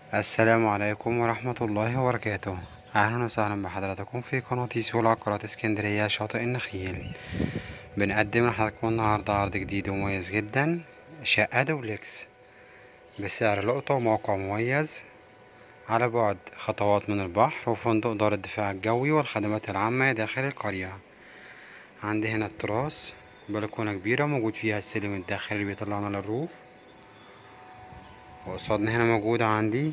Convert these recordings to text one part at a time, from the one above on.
السلام عليكم ورحمة الله وبركاته أهلا وسهلا بحضراتكم في قناة سوق العقارات اسكندرية شاطئ النخيل بنقدم لحضراتكم النهاردة عرض جديد ومميز جدا شقة دوبلكس بسعر لقطة وموقع مميز على بعد خطوات من البحر وفندق دار الدفاع الجوي والخدمات العامة داخل القرية عندي هنا التراس بلكونة كبيرة موجود فيها السلم الداخلي اللي بيطلعنا للروف وقصادنا هنا موجود عندي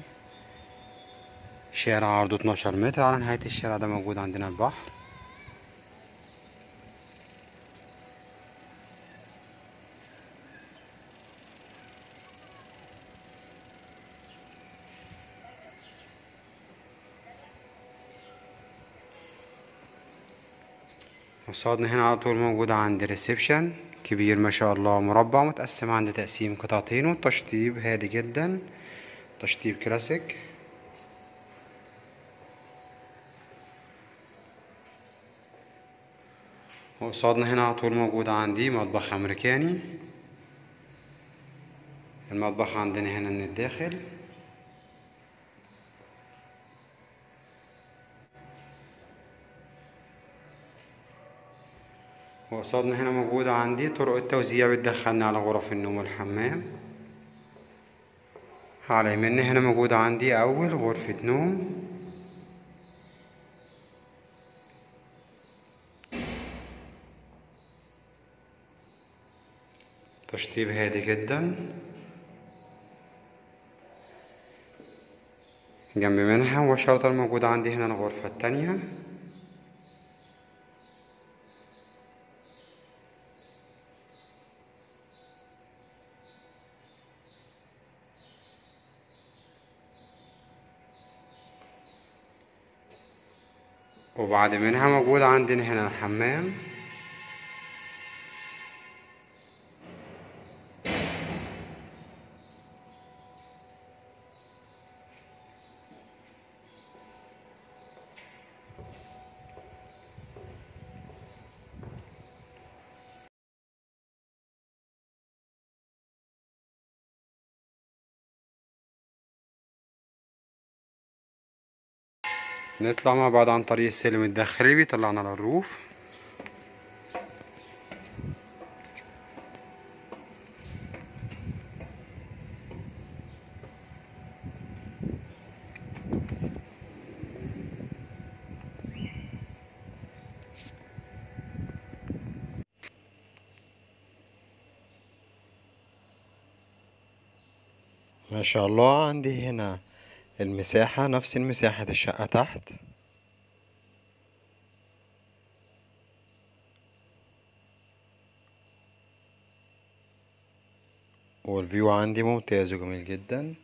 شارع عرضه 12 متر على نهاية الشارع ده موجود عندنا البحر قصادنا هنا على طول موجود عندي ريسبشن كبير ما شاء الله مربع متقسم عند تقسيم قطعتين والتشطيب هادي جدا تشطيب كلاسيك وقصادنا هنا على طول موجود عندي مطبخ امريكاني المطبخ عندنا هنا من الداخل وقصادنا هنا موجودة عندي طرق التوزيع بتدخلنا على غرف النوم والحمام على يميننا هنا موجودة عندي أول غرفة نوم تشطيب هادي جدا جنب منها مباشرة موجودة عندي هنا الغرفة التانية وبعد منها موجود عندنا هنا الحمام نطلع مع بعض عن طريق السلم الداخلي اللي بيطلعنا للروف ما شاء الله عندي هنا المساحة نفس المساحة الشقة تحت والفيو عندي ممتاز وجميل جدا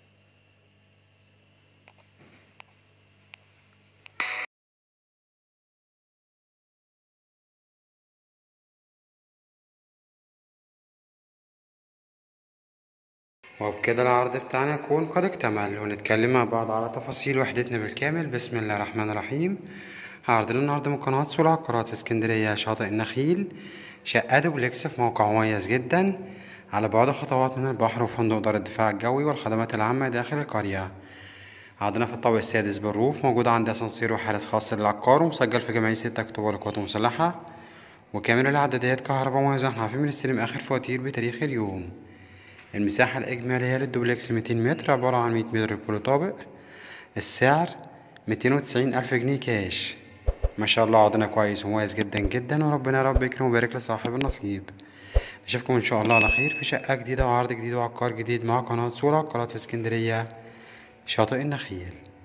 وبكده العرض بتاعنا يكون قد اكتمل ونتكلم مع بعض على تفاصيل وحدتنا بالكامل بسم الله الرحمن الرحيم عرضنا النهارده من قناة سوق العقارات في اسكندرية شاطئ النخيل شقة دوبلكس في موقع مميز جدا على بعد خطوات من البحر وفندق دار الدفاع الجوي والخدمات العامة داخل القرية عندنا في الطابق السادس بالروف موجود عندي اسانسير وحارس خاص للعقار ومسجل في جمعية 6 اكتوبر للقوات المسلحة وكاميرا لعدادات كهرباء مميزة احنا عارفين بنستلم اخر فواتير بتاريخ اليوم المساحة الإجمالية للدوبلكس 200 متر عبارة عن 100 متر لكل طابق السعر 290 ألف جنيه كاش ما شاء الله عرضنا كويس ومميز جدا جدا وربنا يا رب يكرم ويبارك لصاحب النصيب نشوفكم إن شاء الله على خير في شقة جديدة وعرض جديد وعقار جديد مع قناة سوق العقارات في اسكندرية شاطئ النخيل